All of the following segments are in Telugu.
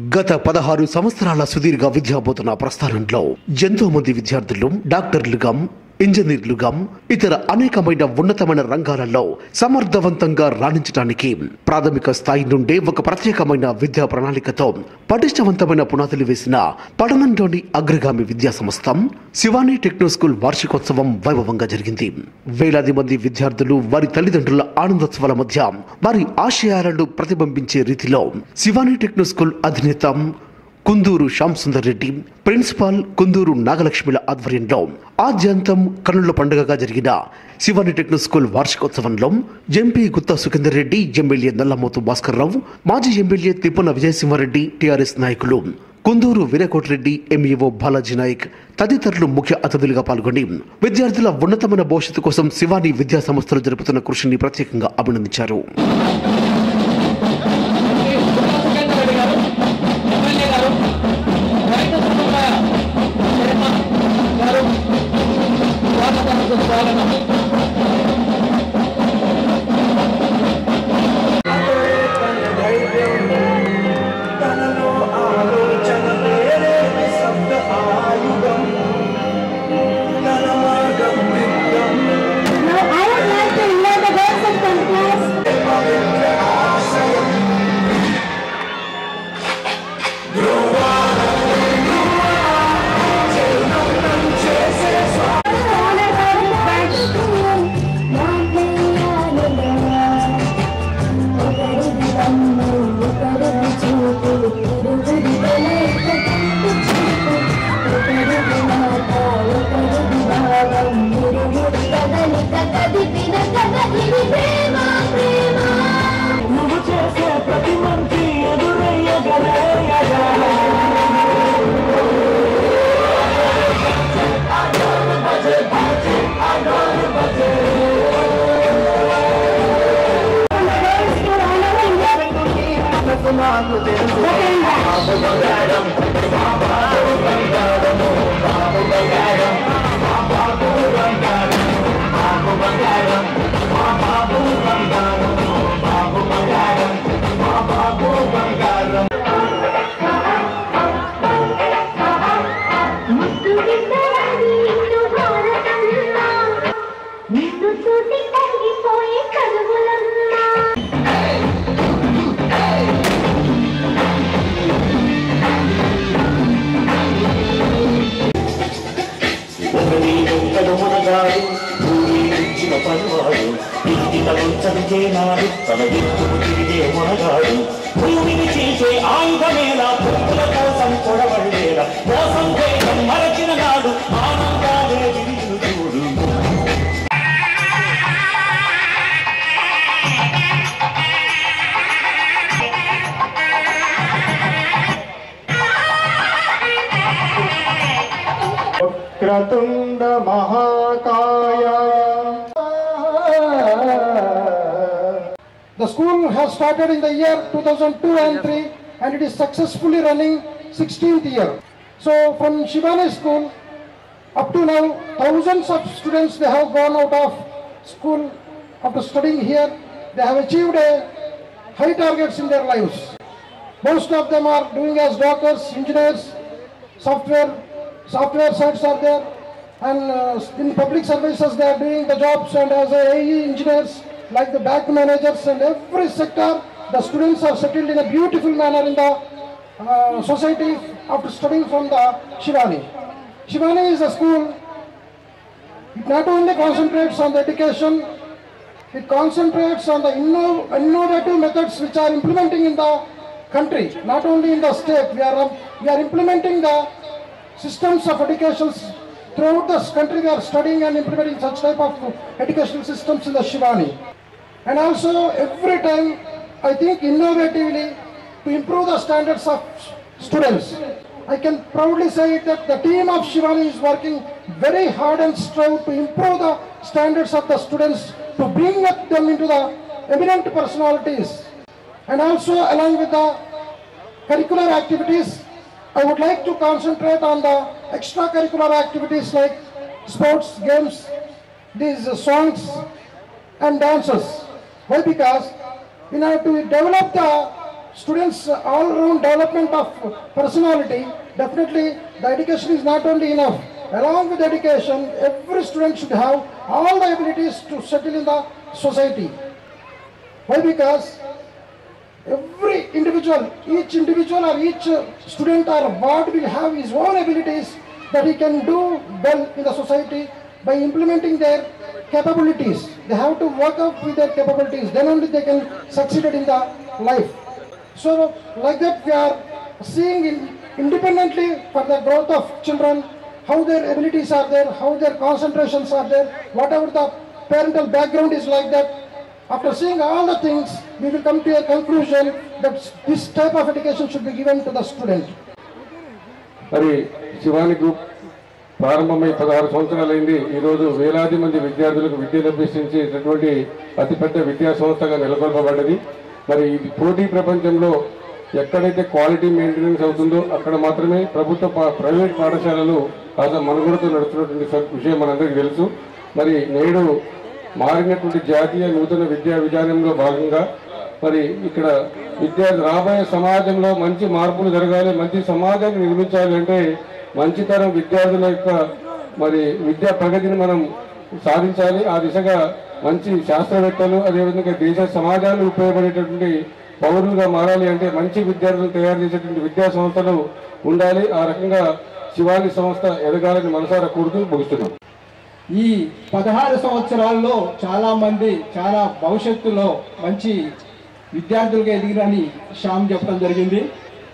గత పదహారు సంవత్సరాల సుదీర్ఘ విద్యాబోధన ప్రస్థానంలో ఎంతో మంది విద్యార్థులు డాక్టర్లుగా ఇంజనీర్లుగా ఇతర అనేకమైన ఉన్నతమైన రంగాలలో సమర్థవంతంగా రాణించడానికి ప్రాథమిక స్థాయి నుండే ఒక ప్రత్యేకమైన విద్యా ప్రణాళికతో పటిష్టవంతమైన పునాదులు వేసిన పట్టణంలోని అగ్రగామి విద్యా సంస్థ శివాని టెక్నో స్కూల్ వార్షికోత్సవం వైభవంగా జరిగింది వేలాది మంది విద్యార్థులు వారి తల్లిదండ్రుల ఆనందోత్సవాల మధ్య వారి ఆశయాలను ప్రతిబింబించే రీతిలో శివాని టెక్నో స్కూల్ అధినేత కుందూరు శ్యామ్ సుందర్ రెడ్డి ప్రిన్సిపాల్ కుందూరు నాగలక్ష్మిల ఆధ్వర్యంలో ఆద్యంతం కనుల పండుగగా జరిగిన శివాని టెక్నో స్కూల్ వార్షికోత్సవంలో ఎంపీ గుత్తా సుఖేందర్ రెడ్డి ఎమ్మెల్యే నల్లమోతు భాస్కర్ రావు మాజీ ఎమ్మెల్యే తిప్పన విజయసింహారెడ్డి టీఆర్ఎస్ నాయకులు కుందూరు వీరకోటిరెడ్డి ఎంఈఓ బాలాజీ నాయక్ తదితరులు ముఖ్య అతిథులుగా పాల్గొని విద్యార్థుల ఉన్నతమైన భవిష్యత్తు కోసం శివాని విద్యా సంస్థలు జరుపుతున్న కృషిని ప్రత్యేకంగా అభినందించారు రెడ్డి గారు ఎమ్మెల్యే గారు రైతు సమన్వయ చైర్మన్ గారు స్వాగతం స్వాగతం తనలో ఆలోచన వేరే నిశ్శబ్ద ఆయుధం తన మార్గం నిత్యం Now I would like to invite the girls of some class. పవిత్ర ఆశయం ధ్రువానం చేసే నువ్వు చేసే ప్రతి మంచి ఎదురయ్యగలయ్యగా నాకు తెలుసు బాబు బంగారం బాబు బంగారము బాబు బంగారం బాబు బంగారం బాబు బంగారం బాబు బంగారము బాబు బంగారం బాబు బంగారం నిన్ను చూసి తగ్గిపోయే కలుగులన్నా ఒకరి ఒక్కడు మనగాడు భూమి ఇచ్చిన పనివాడు ఇంటి తలంచని చేనాడు తన ఎత్తుకు తిరిగే మనగాడు భూమిని చీసే ఆయుధమేలా పుట్టుల కోసం కొడవడేలా మోసం చేయడం మరచిన నాడు ఆనందాలే విరిగిన చూడు వక్రతుండ మహాకాయ The school has started in the year 2002 and 3 and it is successfully running 16th year. So from Shivani school up to now thousands of students they have gone out of school after studying here. They have achieved a high targets in their lives. Most of them are doing as doctors, engineers, software, software sites are there, and uh, in public services they are doing the jobs and as a AE engineers, like the bank managers and every sector, the students are settled in a beautiful manner in the uh, society after studying from the Shivani. Shivani is a school, it not only concentrates on the education, it concentrates on the inno- innovative methods which are implementing in the country, not only in the state. We are, um, we are implementing the systems of education throughout the country. We are studying and implementing such type of educational systems in the Shivani. And also every time I think innovatively to improve the standards of students. I can proudly say that the team of Shivani is working very hard and strive to improve the standards of the students to bring up them into the eminent personalities. And also along with the curricular activities, I would like to concentrate on the extracurricular activities like sports, games, these uh, songs and dances. Why? Because in order to develop the students' all-round development of personality, definitely the education is not only enough. Along with education, every student should have all the abilities to settle in the society. Why? Because every individual, each individual or each uh, student or ward will have his own abilities that he can do well in the society by implementing their capabilities. They have to work up with their capabilities, then only they can succeed in the life. So like that we are seeing in, independently for the growth of children, how their abilities are there, how their concentrations are there, whatever the parental background is like that, after seeing all the things, we will come to a conclusion that this type of education should be given to the student. మరి శివాని గ్రూప్ ప్రారంభమై పదహారు సంవత్సరాలైంది ఈరోజు వేలాది మంది విద్యార్థులకు విద్యను అభ్యసించేటటువంటి అతిపెద్ద విద్యా సంస్థగా నెలకొల్పబడ్డది మరి ఇది పోటీ ప్రపంచంలో ఎక్కడైతే క్వాలిటీ మెయింటెనెన్స్ అవుతుందో అక్కడ మాత్రమే ప్రభుత్వ పా- ప్రైవేట్ పాఠశాలలు కాస్త మనుగడతో నడుస్తున్నటువంటి స- విషయం మనందరికీ తెలుసు మరి నేడు మారినటువంటి జాతీయ నూతన విద్యా విధానంలో భాగంగా మరి ఇక్కడ విద్యార్థి రాబోయే సమాజంలో మంచి మార్పులు జరగాలి మంచి సమాజాన్ని నిర్మించాలి అంటే మంచితరం విద్యార్థుల యొక్క మరి విద్యా ప్రగతిని మనం సాధించాలి ఆ దిశగా మంచి శాస్త్రవేత్తలు అదేవిధంగా దేశ సమాజానికి ఉపయోగపడేటటువంటి పౌరులుగా మారాలి అంటే మంచి విద్యార్థులను తయారు చేసేటువంటి విద్యా సంస్థలు ఉండాలి ఆ రకంగా శివాని సంస్థ ఎదగాలని మనసారా కోరుతూ ముగిస్తున్నాం ఈ పదహారు సంవత్సరాల్లో చాలా మంది చాలా భవిష్యత్తులో మంచి విద్యార్థులుగా ఎదిగిరని శ్యామ్ చెప్పడం జరిగింది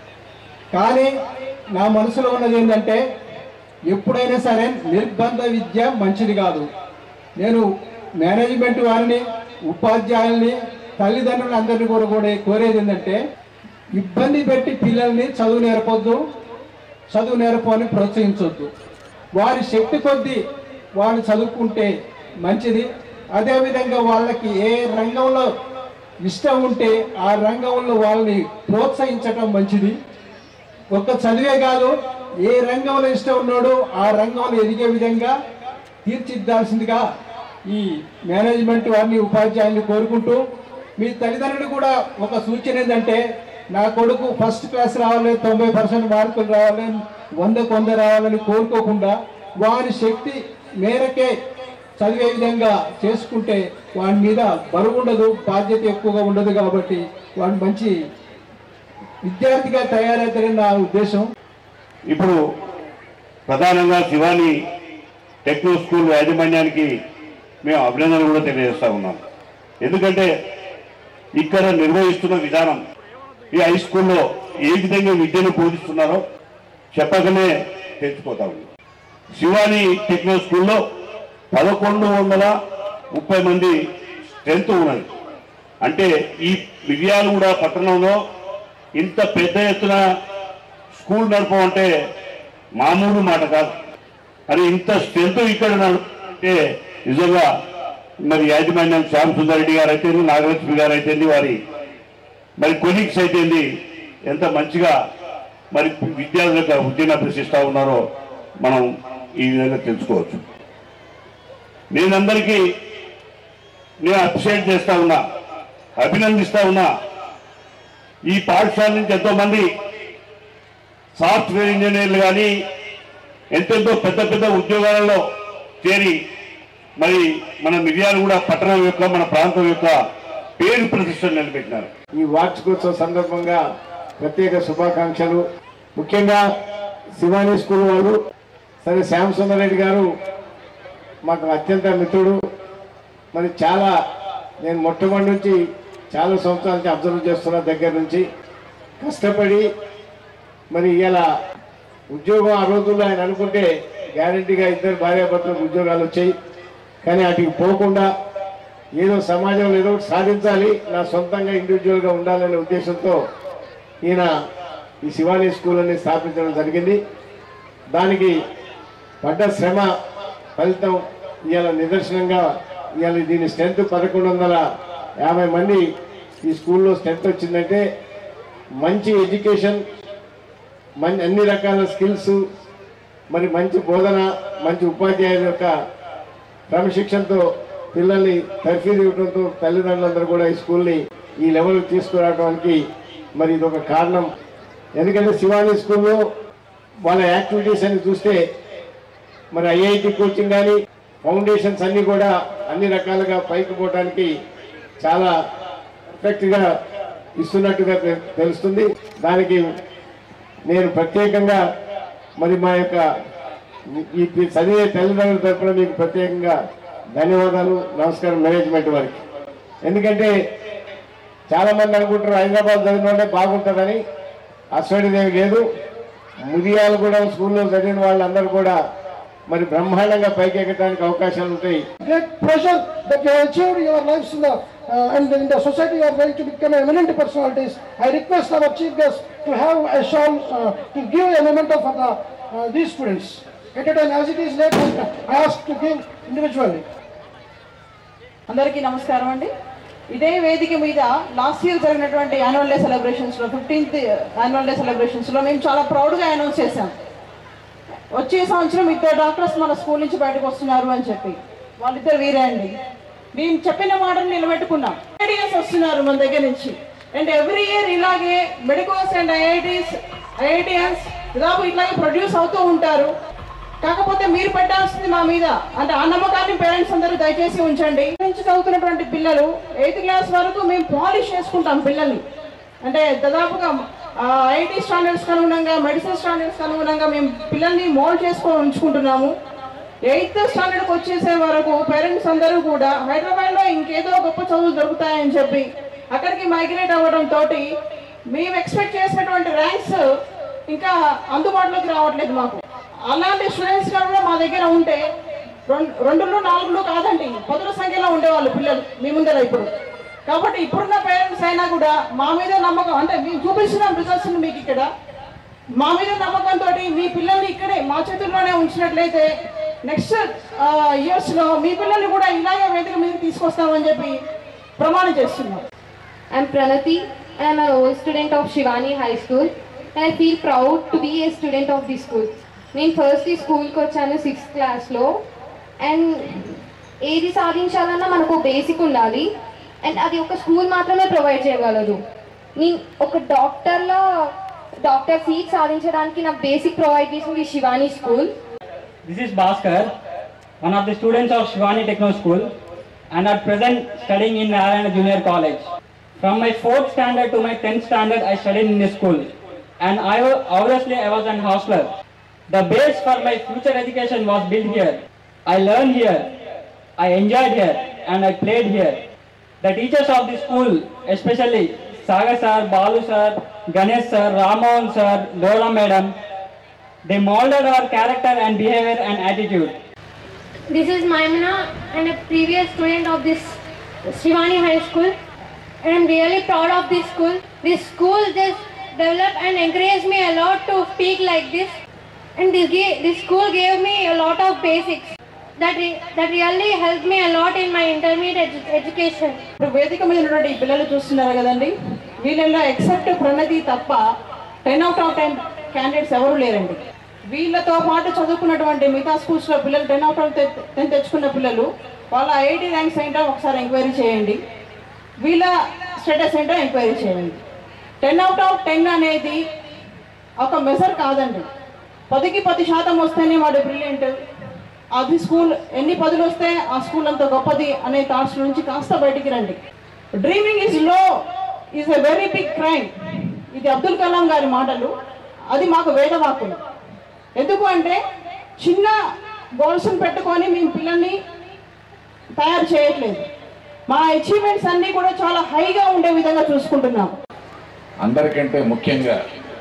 కానీ నా మనసులో ఉన్నది ఏంటంటే ఎప్పుడైనా సరే నిర్బంధ విద్య మంచిది కాదు నేను మేనేజ్మెంట్ వారిని ఉపాధ్యాయుల్ని తల్లిదండ్రులందరినీ కూడా కూడా కోరేది ఏంటంటే ఇబ్బంది పెట్టి పిల్లల్ని చదువు నేర్పొద్దు చదువు నేర్పని ప్రోత్సహించొద్దు వారి శక్తి కొద్దీ వాళ్ళు చదువుకుంటే మంచిది అదేవిధంగా వాళ్ళకి ఏ రంగంలో ఇష్టం ఉంటే ఆ రంగంలో వాళ్ళని ప్రోత్సహించటం మంచిది ఒక్క చదివే కాదు ఏ రంగంలో ఇష్టం ఉన్నాడో ఆ రంగంలో ఎదిగే విధంగా తీర్చిద్దాల్సిందిగా ఈ మేనేజ్మెంట్ వారిని ఉపాధ్యాయుల్ని కోరుకుంటూ మీ తల్లిదండ్రులు కూడా ఒక సూచన ఏంటంటే నా కొడుకు ఫస్ట్ క్లాస్ రావాలి తొంభై పర్సెంట్ మార్కులు రావాలి వందకు వంద రావాలని కోరుకోకుండా వారి శక్తి మేరకే చదివే విధంగా చేసుకుంటే వాడి మీద బరువు ఉండదు బాధ్యత ఎక్కువగా ఉండదు కాబట్టి వాడు మంచి విద్యార్థిగా తయారవుతారని నా ఉద్దేశం ఇప్పుడు ప్రధానంగా శివాని టెక్నో స్కూల్ యాజమాన్యానికి మేము అభినందనలు కూడా తెలియజేస్తా ఉన్నాం ఎందుకంటే ఇక్కడ నిర్వహిస్తున్న విధానం ఈ హై స్కూల్లో ఏ విధంగా విద్యను బోధిస్తున్నారో చెప్పకనే తెలిసిపోతా ఉంది శివాని టెక్నో స్కూల్లో పదకొండు వందల ముప్పై మంది స్ట్రెంత్ ఉన్నది అంటే ఈ మిర్యాలగూడ పట్టణంలో ఇంత పెద్ద ఎత్తున స్కూల్ నడపం అంటే మామూలు మాట కాదు మరి ఇంత స్ట్రెంత్ ఇక్కడ అంటే నిజంగా మరి యాజమాన్యం శ్యామ్ సుందర్ రెడ్డి గారు అయితే నాగలక్ష్మి గారు అయితే వారి మరి కొలీగ్స్ అయితే ఎంత మంచిగా మరి విద్యార్థులకు ఉద్యమ అభ్యసిస్తూ ఉన్నారో మనం ఈ విధంగా తెలుసుకోవచ్చు నేనందరికీ నేను అప్రిషియేట్ చేస్తా ఉన్నా అభినందిస్తా ఉన్నా ఈ పాఠశాల నుంచి ఎంతో మంది సాఫ్ట్వేర్ ఇంజనీర్లు కానీ ఎంతెంతో పెద్ద పెద్ద ఉద్యోగాలలో చేరి మరి మన మిర్యాలు కూడా పట్టణం యొక్క మన ప్రాంతం యొక్క పేరు ప్రతిష్టలు నిలబెట్టినారు ఈ వార్షికోత్సవ సందర్భంగా ప్రత్యేక శుభాకాంక్షలు ముఖ్యంగా శివాని స్కూల్ వాళ్ళు సరే శ్యామ్ సుందర్ రెడ్డి గారు మాకు అత్యంత మిత్రుడు మరి చాలా నేను మొట్టమొదటి నుంచి చాలా సంవత్సరాల నుంచి అబ్జర్వ్ చేస్తున్న దగ్గర నుంచి కష్టపడి మరి ఇలా ఉద్యోగం ఆ రోజుల్లో ఆయన అనుకుంటే గ్యారంటీగా ఇద్దరు భార్యాభర్తలకు ఉద్యోగాలు వచ్చాయి కానీ వాటికి పోకుండా ఏదో సమాజంలో ఏదో ఒకటి సాధించాలి నా సొంతంగా ఇండివిజువల్గా ఉండాలనే ఉద్దేశంతో ఈయన ఈ శివాని స్కూల్ అని స్థాపించడం జరిగింది దానికి పడ్డ శ్రమ ఫలితం ఇవాళ నిదర్శనంగా ఇవాళ దీని స్ట్రెంత్ పదకొండు వందల యాభై మంది ఈ స్కూల్లో స్ట్రెంత్ వచ్చిందంటే మంచి ఎడ్యుకేషన్ మంచి అన్ని రకాల స్కిల్స్ మరి మంచి బోధన మంచి ఉపాధ్యాయుల యొక్క క్రమశిక్షణతో పిల్లల్ని తర్ఫీదు ఇవ్వడంతో తల్లిదండ్రులందరూ కూడా ఈ స్కూల్ని ఈ లెవెల్కి తీసుకురావడానికి మరి ఇదొక కారణం ఎందుకంటే శివాని స్కూల్లో వాళ్ళ యాక్టివిటీస్ అని చూస్తే మరి ఐఐటి కోచింగ్ కానీ ఫౌండేషన్స్ అన్నీ కూడా అన్ని రకాలుగా పైకి పోవడానికి చాలా ఎఫెక్ట్గా ఇస్తున్నట్టుగా తె- తెలుస్తుంది దానికి నేను ప్రత్యేకంగా మరి మా యొక్క ఈ ఈ చదివే తల్లిదండ్రుల తరఫున మీకు ప్రత్యేకంగా ధన్యవాదాలు నమస్కారం మేనేజ్మెంట్ వారికి ఎందుకంటే చాలా మంది అనుకుంటారు హైదరాబాద్ చదివిన వాళ్ళే బాగుంటుందని అసలుదేమి లేదు ముదియాలగూడెం స్కూల్లో చదివిన వాళ్ళందరూ కూడా మరి బ్రహ్మాండంగా పైకి ఎక్కడానికి అవకాశాలు ఉంటాయి great pleasure that you have achieved your lives in the uh, and in the society you are going to become eminent personalities. I request our chief guest to have a shawl uh, to give a memento for the uh, these students. At a time as it is late, I ask to give individually. అందరికీ నమస్కారం అండి ఇదే వేదిక మీద లాస్ట్ ఇయర్ జరిగినటువంటి యాన్యువల్ డే సెలబ్రేషన్స్ లో ఫిఫ్టీన్త్ యాన్యువల్ డే సెలబ్రేషన్స్ లో మేము చాలా ప్రౌడ్గా అనౌన్స్ చేశాం వచ్చే సంవత్సరం ఇద్దరు డాక్టర్స్ మన స్కూల్ నుంచి బయటకు వస్తున్నారు అని చెప్పి వాళ్ళిద్దరు వీరే అండి మేము చెప్పిన మాటను నిలబెట్టుకున్నాం ఐడియాస్ వస్తున్నారు మన దగ్గర నుంచి అండ్ ఎవ్రీ ఇయర్ ఇలాగే మెడికోస్ అండ్ ఐఐటీస్ ఐఐటియన్స్ దాదాపు ఇట్లాగే ప్రొడ్యూస్ అవుతూ ఉంటారు కాకపోతే మీరు పెట్టాల్సింది మా మీద అంటే ఆ నమ్మకాన్ని పేరెంట్స్ అందరూ దయచేసి ఉంచండి నుంచి చదువుతున్నటువంటి పిల్లలు ఎయిత్ క్లాస్ వరకు మేము పాలిష్ చేసుకుంటాం పిల్లల్ని అంటే దాదాపుగా ఐఐటి స్టాండర్డ్స్ అనుగుణంగా మెడిసిన్ స్టాండర్డ్స్ అనుగుణంగా మేము పిల్లల్ని మోల్డ్ చేసుకొని ఉంచుకుంటున్నాము ఎయిత్ స్టాండర్డ్కి వచ్చేసే వరకు పేరెంట్స్ అందరూ కూడా హైదరాబాద్లో ఇంకేదో గొప్ప చదువులు దొరుకుతాయని చెప్పి అక్కడికి మైగ్రేట్ అవ్వడం తోటి మేము ఎక్స్పెక్ట్ చేసినటువంటి ర్యాంక్స్ ఇంకా అందుబాటులోకి రావట్లేదు మాకు అలాంటి స్టూడెంట్స్ కూడా మా దగ్గర ఉంటే రెండు రెండులో నాలుగులో కాదండి పదుల సంఖ్యలో ఉండేవాళ్ళు పిల్లలు మీ ముందర ఇప్పుడు కాబట్టి ఇప్పుడున్న పేరెంట్స్ అయినా కూడా మా మీద నమ్మకం అంటే మేము చూపిస్తున్నాం రిజల్ట్స్ మీకు ఇక్కడ మా మీద నమ్మకంతో మీ పిల్లల్ని ఇక్కడే మా చేతుల్లోనే ఉంచినట్లయితే నెక్స్ట్ ఇయర్స్ లో మీ పిల్లల్ని కూడా ఇలాగే వేదిక మీద తీసుకొస్తామని చెప్పి ప్రమాణం చేస్తున్నాం I'm Pranati and I'm an old student of Shivani High School and I feel proud to be a student of this school. నేను ఫస్ట్ ఈ స్కూల్కి వచ్చాను సిక్స్త్ క్లాస్లో అండ్ ఏది సాధించాలన్నా మనకు బేసిక్ ఉండాలి అండ్ అది ఒక స్కూల్ మాత్రమే ప్రొవైడ్ చేయగలదు నేను ఒక డాక్టర్లో డాక్టర్ సీట్ సాధించడానికి నాకు బేసిక్ ప్రొవైడ్ చేసింది Shivani school This is Bhaskar, one of the students of Shivani Techno School, and at present studying in Narayana Junior College. From my fourth standard to my tenth standard, I studied in this school, and I wa- obviously I was an hostler. The base for my future education was built here. I learned here, I enjoyed here, and I played here. The teachers of the school, especially Saga sir, Balu sir, Ganesh sir, Ramohan sir, Dora madam, they molded our character and behavior and attitude. This is Maimuna and a previous student of this Shivani High School. And I'm really proud of this school. This school just developed and encouraged me a lot to speak like this. And this, ga- this school gave me a lot of basics that, re- that really helped me a lot in my intermediate edu- education. ఇప్పుడు వేదిక మీద ఉన్నటువంటి ఈ పిల్లలు చూస్తున్నారు కదండి వీళ్ళల్లో ఎక్సెప్ట్ ప్రణతి తప్ప ten out of ten candidates ఎవరు లేరండి వీళ్ళతో పాటు చదువుకున్నటువంటి మిగతా స్కూల్స్లో పిల్లలు టెన్ అవుట్ ఆఫ్ టెన్ తెచ్చుకున్న పిల్లలు వాళ్ళ ఐఐటి ర్యాంక్స్ ఏంటో ఒకసారి ఎంక్వైరీ చేయండి వీళ్ళ స్టేటస్ ఏంటో ఎంక్వైరీ చేయండి టెన్ అవుట్ ఆఫ్ టెన్ అనేది ఒక మెజర్ కాదండి పదికి పది శాతం వస్తేనే వాడు బ్రిలియంట్ అది స్కూల్ ఎన్ని పదులు వస్తే ఆ స్కూల్ అంత గొప్పది అనే థాట్స్ నుంచి కాస్త బయటికి రండి dreaming is low is a very big crime ఇది అబ్దుల్ కలాం గారి మాటలు అది మాకు వేదవాక్కులు ఎందుకు అంటే చిన్న గోల్స్ని పెట్టుకొని మేము పిల్లల్ని తయారు చేయట్లేదు మా అచీవ్మెంట్స్ అన్నీ కూడా చాలా హైగా ఉండే విధంగా చూసుకుంటున్నాం అందరికంటే ముఖ్యంగా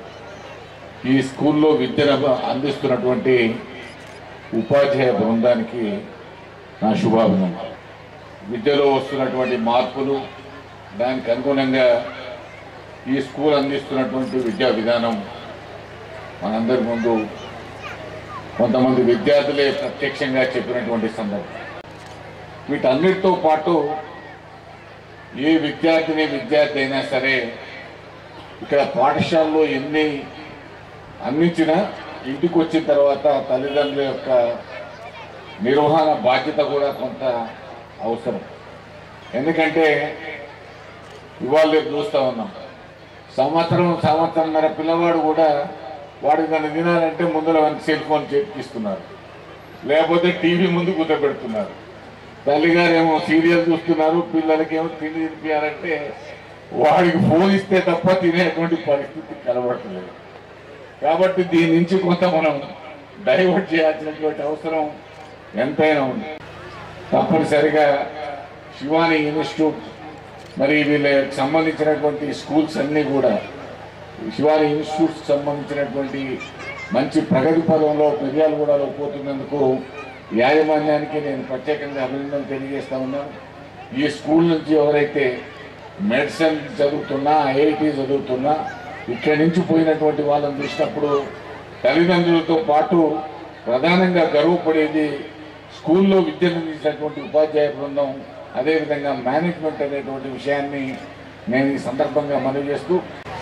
ఈ స్కూల్లో విద్యను అందిస్తున్నటువంటి ఉపాధ్యాయ బృందానికి నా శుభాభినందనలు విద్యలో వస్తున్నటువంటి మార్పులు దానికి అనుగుణంగా ఈ స్కూల్ అందిస్తున్నటువంటి విద్యా విధానం మనందరి ముందు కొంతమంది విద్యార్థులే ప్రత్యక్షంగా చెప్పినటువంటి సందర్భం వీటన్నిటితో పాటు ఏ విద్యార్థిని విద్యార్థి అయినా సరే ఇక్కడ పాఠశాలలో ఎన్ని అందించినా ఇంటికి వచ్చిన తర్వాత తల్లిదండ్రుల యొక్క నిర్వహణ బాధ్యత కూడా కొంత అవసరం ఎందుకంటే ఇవాళ రేపు చూస్తూ ఉన్నాం సంవత్సరం సంవత్సరంన్నర పిల్లవాడు కూడా వాడికి దాన్ని తినాలంటే ముందర వానికి సెల్ ఫోన్ చేతికిస్తున్నారు లేకపోతే టీవీ ముందు కూర్చోబెడుతున్నారు తల్లిగారేమో సీరియల్ చూస్తున్నారు పిల్లలకేమో తిండి తినిపించాలంటే వాడికి ఫోన్ ఇస్తే తప్ప తినేటువంటి పరిస్థితి కనబడట్లేదు కాబట్టి దీని నుంచి కొంత మనం డైవర్ట్ చేయాల్సినటువంటి అవసరం ఎంతైనా ఉంది తప్పనిసరిగా శివాని ఇన్స్టిట్యూట్ మరి వీళ్ళకి సంబంధించినటువంటి స్కూల్స్ అన్నీ కూడా శివాని ఇన్స్టిట్యూట్స్ సంబంధించినటువంటి మంచి ప్రగతి పదంలో మిర్యాలగూడలో పోతున్నందుకు యాజమాన్యానికి నేను ప్రత్యేకంగా అభినందనలు తెలియజేస్తా ఉన్నాను ఈ స్కూల్ నుంచి ఎవరైతే మెడిసిన్ చదువుతున్నా ఐఐటి చదువుతున్నా ఇక్కడి నుంచి పోయినటువంటి వాళ్ళని చూసినప్పుడు తల్లిదండ్రులతో పాటు ప్రధానంగా గర్వపడేది స్కూల్లో విద్యను అందించినటువంటి ఉపాధ్యాయ బృందం అదేవిధంగా మేనేజ్మెంట్ అనేటువంటి విషయాన్ని నేను ఈ సందర్భంగా మనవి చేస్తూ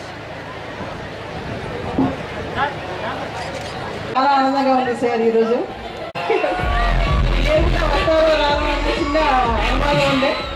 చాలా ఆనందంగా ఉంది సార్ ఈరోజు ఏ ఊరిలో వస్తారో రారో అన్న చిన్న అనుమానం ఉండే